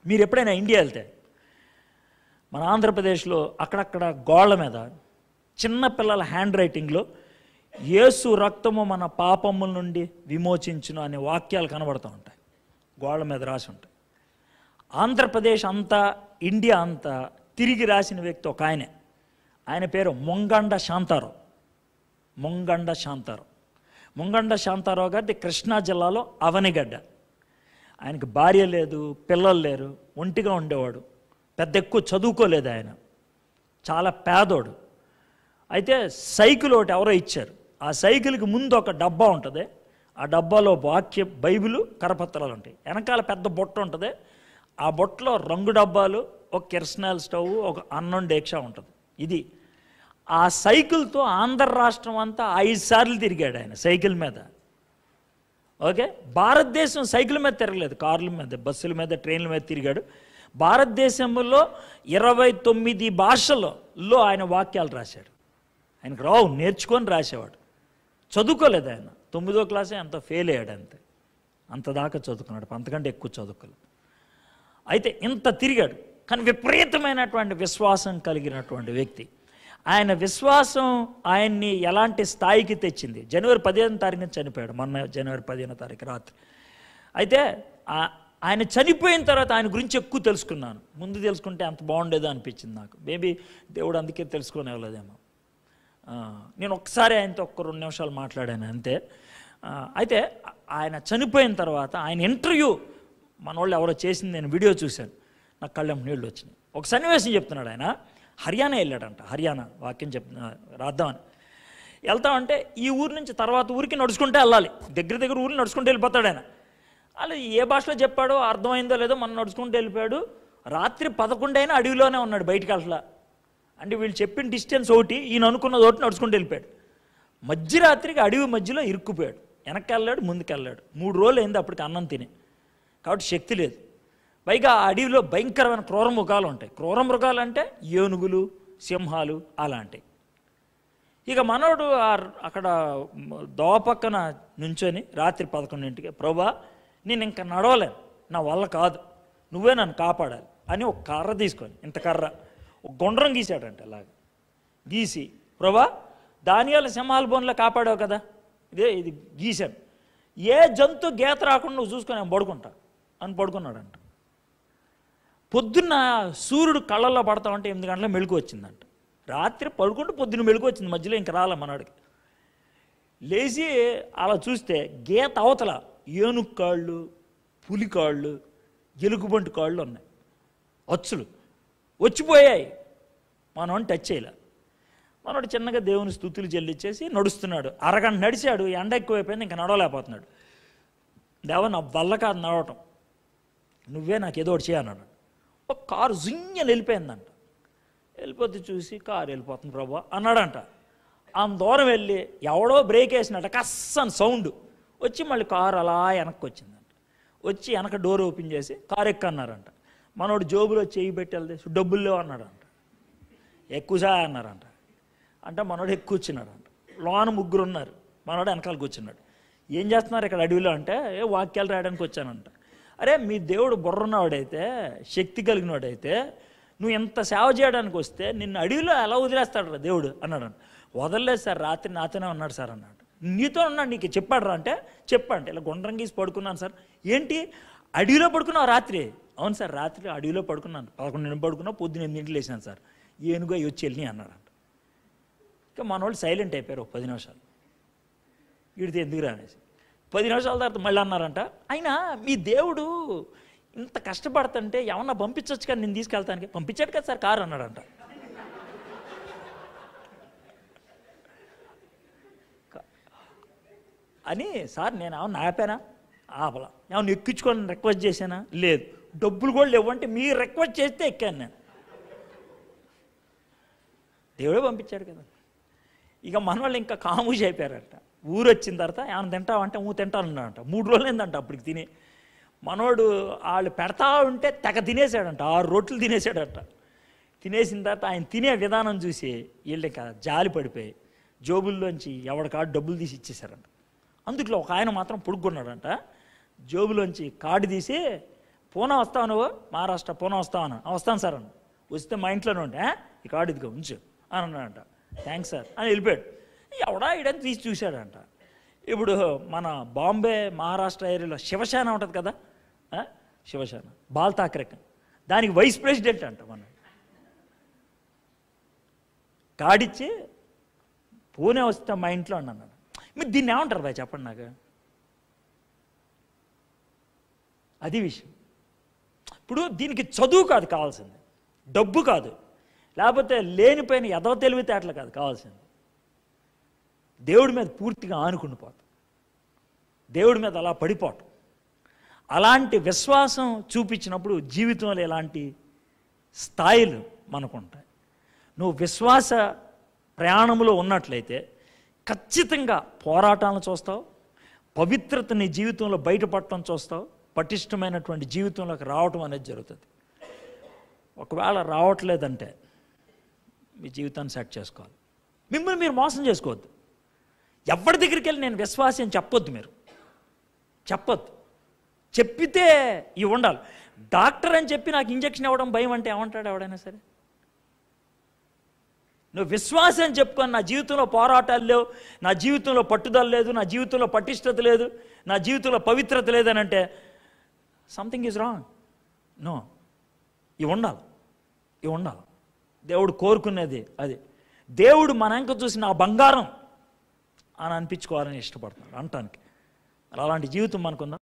మీరు ఎప్పుడైనా ఇండియా వెళ్తే మన ఆంధ్రప్రదేశ్లో అక్కడక్కడ గోళ్ళ మీద చిన్న పిల్లల హ్యాండ్ రైటింగ్లో యేసు రక్తము మన పాపముల నుండి విమోచించును అనే వాక్యాలు కనబడుతూ ఉంటాయి గోళ్ళ మీద రాసి ఉంటాయి ఆంధ్రప్రదేశ్ అంతా ఇండియా అంతా తిరిగి రాసిన వ్యక్తి ఒక ఆయనే ఆయన పేరు మొంగండ శాంతారావు మొంగండ శాంతారావు మొంగండ శాంతారావు గారిది కృష్ణా జిల్లాలో అవనిగడ్డ ఆయనకి భార్య లేదు పిల్లలు లేరు ఒంటిగా ఉండేవాడు పెద్ద ఎక్కువ చదువుకోలేదు ఆయన చాలా పేదోడు అయితే సైకిల్ ఒకటి ఎవరో ఇచ్చారు ఆ సైకిల్కి ముందు ఒక డబ్బా ఉంటుంది ఆ డబ్బాలో వాక్య బైబిల్ కరపత్రాలు ఉంటాయి వెనకాల పెద్ద బొట్ట ఉంటుంది ఆ బొట్టలో రంగు డబ్బాలు ఒక కిరసనాయిల్ స్టవ్ ఒక అన్నం డేక్షా ఉంటుంది ఇది ఆ సైకిల్తో ఆంధ్ర రాష్ట్రం అంతా ఐదు సార్లు తిరిగాడు ఆయన సైకిల్ మీద ఓకే భారతదేశం సైకిల్ మీద తిరగలేదు కార్ల మీద బస్సుల మీద ట్రైన్ల మీద తిరిగాడు భారతదేశంలో ఇరవై తొమ్మిది భాషలలో ఆయన వాక్యాలు రాశాడు ఆయనకు రావు నేర్చుకొని రాసేవాడు చదువుకోలేదు ఆయన తొమ్మిదో క్లాసే అంత ఫెయిల్ అయ్యాడు అంతే అంత దాకా చదువుకున్నాడు అంతకంటే ఎక్కువ చదువుకోలేదు అయితే ఇంత తిరిగాడు కానీ విపరీతమైనటువంటి విశ్వాసం కలిగినటువంటి వ్యక్తి ఆయన విశ్వాసం ఆయన్ని ఎలాంటి స్థాయికి తెచ్చింది జనవరి పదిహేను తారీఖున చనిపోయాడు మొన్న జనవరి పదిహేను తారీఖు రాత్రి అయితే ఆ- ఆయన చనిపోయిన తర్వాత ఆయన గురించి ఎక్కువ తెలుసుకున్నాను ముందు తెలుసుకుంటే అంత బాగుండేదో అనిపించింది నాకు మేబీ దేవుడు అందుకే తెలుసుకునే వాళ్ళదేమో ఆ, నేను ఒక్కసారి ఆయనతో ఒక్క రెండు నిమిషాలు మాట్లాడాను అంతే ఆ, అయితే ఆయన చనిపోయిన తర్వాత ఆయన ఇంటర్వ్యూ మన వాళ్ళు ఎవరో చేసింది నేను వీడియో చూశాను నాకు కళ్ళెం నీళ్ళు వచ్చినాయి ఒక సన్నివేశం చెప్తున్నాడు ఆయన హర్యానా వెళ్ళాడంట హర్యానా వాక్యం చెప్ రాద్దామని వెళ్తామంటే ఈ ఊరు నుంచి తర్వాత ఊరికి నడుచుకుంటే వెళ్ళాలి దగ్గర దగ్గర ఊరిని నడుచుకుంటూ వెళ్ళిపోతాడు ఆయన అలా ఏ భాషలో చెప్పాడో అర్థమైందో లేదో మనం నడుచుకుంటూ వెళ్ళిపోయాడు రాత్రి పదకొండు అయినా అడవిలోనే ఉన్నాడు బయటికి వెళ్ళలా అంటే వీళ్ళు చెప్పిన డిస్టెన్స్ ఒకటి ఈయన అనుకున్నది ఒకటి నడుచుకుంటూ వెళ్ళిపోయాడు మధ్యరాత్రికి అడవి మధ్యలో ఇరుక్కుపోయాడు వెనక్కి వెళ్ళాడు ముందుకు వెళ్ళాడు మూడు రోజులు అయింది అప్పటికి అన్నం తిని కాబట్టి శక్తి లేదు పైగా ఆ అడవిలో భయంకరమైన క్రూర మృగాలు ఉంటాయి క్రూర మృగాలు అంటే ఏనుగులు సింహాలు అలాంటివి ఇక మనోడు ఆ- అక్కడ దోపక్కన నుంచొని రాత్రి పదకొండింటికి ప్రభా నేను ఇంకా నడవలేను నా వల్ల కాదు నువ్వే నన్ను కాపాడాలి అని ఒక కర్ర తీసుకొని ఇంత కర్ర ఒక గుండ్రం గీసాడంట అలాగ గీసి ప్రభా దానియాల సింహాల బోన్లో కాపాడావు కదా ఇదే ఇది గీశాను ఏ జంతు గీత రాకుండా నువ్వు చూసుకొని నేను పడుకుంటా అని పడుకున్నాడంట పొద్దున్న సూర్యుడు కళ్ళల్లో పడతా ఉంటే ఎనిమిది గంటల మెలకు వచ్చిందంట రాత్రి పడుకుంటూ పొద్దున్న మెలకు వచ్చింది మధ్యలో ఇంక రాలే మనవాడికి లేచి అలా చూస్తే గీత అవతల ఏనుగు కాళ్ళు పులి కాళ్ళు ఎలుగుబంటి కాళ్ళు ఉన్నాయి అచ్చులు వచ్చిపోయాయి మనం టచ్ చేయలే మనోడు చిన్నగా దేవుని స్థుతులు చెల్లించేసి నడుస్తున్నాడు అరగంట నడిచాడు ఎండ ఎక్కువైపోయింది ఇంకా నడవలేకపోతున్నాడు దేవ నా వల్ల కాదు నడవటం నువ్వే నాకు ఏదో ఒకటి చేయన్నాడు ఒక కారు జుంగని వెళ్ళిపోయిందంట వెళ్ళిపోతే చూసి కారు వెళ్ళిపోతుంది ప్రభా అన్నాడంట ఆ దూరం వెళ్ళి ఎవడో బ్రేక్ వేసినట్ట కస్సని సౌండ్ వచ్చి మళ్ళీ కారు అలా వెనక్కి వచ్చిందంట వచ్చి వెనక డోర్ ఓపెన్ చేసి కారు ఎక్కన్నారంట మనోడు జోబులో చేయి పెట్టి వెళ్తే డబ్బులు లేవు అన్నాడంట ఎక్కువసా అన్నారంట అంటే మనోడు ఎక్కువ కూర్చున్నాడంట లోన ముగ్గురు ఉన్నారు మనోడు వెనకాల కూర్చున్నాడు ఏం చేస్తున్నారు ఇక్కడ అడవిలో అంటే ఏ వాక్యాలు రాయడానికి వచ్చానంట అరే మీ దేవుడు బుర్రన్నవాడైతే శక్తి కలిగినవాడైతే నువ్వు ఎంత సేవ చేయడానికి వస్తే నిన్ను అడవిలో ఎలా వదిలేస్తాడు దేవుడు అన్నాడు వదలలేదు సార్ రాత్రి నాతోనే ఉన్నాడు సార్ అన్నాడు నీతో ఉన్నాడు నీకు చెప్పాడు రా అంటే చెప్పండి ఇలా గుండ్రం గీసి పడుకున్నాను సార్ ఏంటి అడవిలో పడుకున్నావు రాత్రి అవును సార్ రాత్రి అడవిలో పడుకున్నాను పదకొండు పడుకున్నా పొద్దున్న ఎనిమిదింటికి లేచినాను సార్ ఏనుగు అవి వచ్చి వెళ్ళి అన్నాడంట ఇక మన వాళ్ళు సైలెంట్ అయిపోయారు ఒక పది నిమిషాలు వీడితే ఎందుకు రానేసి పది నిమిషాల తర్వాత మళ్ళీ అన్నారంట అయినా మీ దేవుడు ఇంత కష్టపడుతుంటే ఏమన్నా పంపించవచ్చు కానీ నేను తీసుకెళ్తానికి పంపించాడు కదా సార్ కారు అన్నాడంట అని సార్ నేను ఏమన్నా ఆపానా ఆపలా ఏమన్నా ఎక్కించుకొని రిక్వెస్ట్ చేశానా లేదు డబ్బులు కూడా లేవంటే మీరు రిక్వెస్ట్ చేస్తే ఎక్కాను నేను దేవుడే పంపించాడు కదా ఇక మన వాళ్ళు ఇంకా కాముష్ అయిపోయారట ఊరు వచ్చిన తర్వాత ఏమైనా తింటావంటే ఊ తింటానన్నాడంట మూడు రోజులు ఏందంట అప్పటికి తిని మనోడు వాళ్ళు పెడతా ఉంటే తెగ తినేసాడంట ఆరు రొట్లు తినేసాడట తినేసిన తర్వాత ఆయన తినే విధానం చూసి వీళ్ళు ఇంకా జాలి పడిపోయి జోబుల్లోంచి ఎవడికాడు డబ్బులు తీసి ఇచ్చేసారంట అందుట్లో ఒక ఆయన మాత్రం పుడుకున్నాడంట జోబులోంచి కార్డు తీసి పూనా వస్తావు నువ్వు మహారాష్ట్ర పూనా వస్తావు అన్న "ఆ, వస్తాను సార్ అన్న వస్తే మా ఇంట్లోనే ఉంటే "ఆ, ఈ కార్డు ఇదిగో ఉంచు అని అన్నాడంట థ్యాంక్స్ సార్ అని వెళ్ళిపోయాడు ఎవడా ఇడని తీసి చూశాడంట ఇప్పుడు మన బాంబే మహారాష్ట్ర ఏరియాలో శివసేన ఉంటుంది కదా ఆ? శివసేన బాల్ ఠాక్రే దానికి వైస్ ప్రెసిడెంట్ అంట మన కాడిచ్చి పూణే వస్తే మా ఇంట్లో అన్నాను మీరు దీన్ని ఏమంటారు బాయ్ చెప్పండి నాకు అది విషయం ఇప్పుడు దీనికి చదువు కాదు కావాల్సింది డబ్బు కాదు లేకపోతే లేనిపోయిన ఎదవ తెలివితేటలు కాదు కావాల్సింది దేవుడి మీద పూర్తిగా ఆనుకుని పోతాం దేవుడి మీద అలా పడిపోవటం అలాంటి విశ్వాసం చూపించినప్పుడు జీవితంలో ఇలాంటి స్థాయిలు మనకుంటాయి నువ్వు విశ్వాస ప్రయాణంలో ఉన్నట్లయితే ఖచ్చితంగా పోరాటాలను చూస్తావు పవిత్రత నీ జీవితంలో బయటపడటం చూస్తావు పటిష్టమైనటువంటి జీవితంలోకి రావటం అనేది జరుగుతుంది ఒకవేళ రావట్లేదంటే మీ జీవితాన్ని సెట్ చేసుకోవాలి మిమ్మల్ని మీరు మోసం చేసుకోవద్దు ఎవరి దగ్గరికి వెళ్ళి నేను విశ్వాసి అని చెప్పొద్దు మీరు చెప్పొద్దు చెప్పితే ఇవి ఉండాలి డాక్టర్ అని చెప్పి నాకు ఇంజక్షన్ ఇవ్వడం భయం అంటే ఏమంటాడు ఎవడైనా సరే నువ్వు విశ్వాసం అని చెప్పుకొని నా జీవితంలో పోరాటాలు లేవు నా జీవితంలో పట్టుదల లేదు నా జీవితంలో పటిష్టత లేదు నా జీవితంలో పవిత్రత లేదని అంటే సంథింగ్ ఈజ్ రాంగ్ నో ఇవి ఉండాలి ఇవి ఉండాలి దేవుడు కోరుకునేది అది దేవుడు మన ఎంక చూసి నా బంగారం అని అనిపించుకోవాలని ఇష్టపడుతున్నాడు అంటానికి మరి అలాంటి జీవితం మనకుందా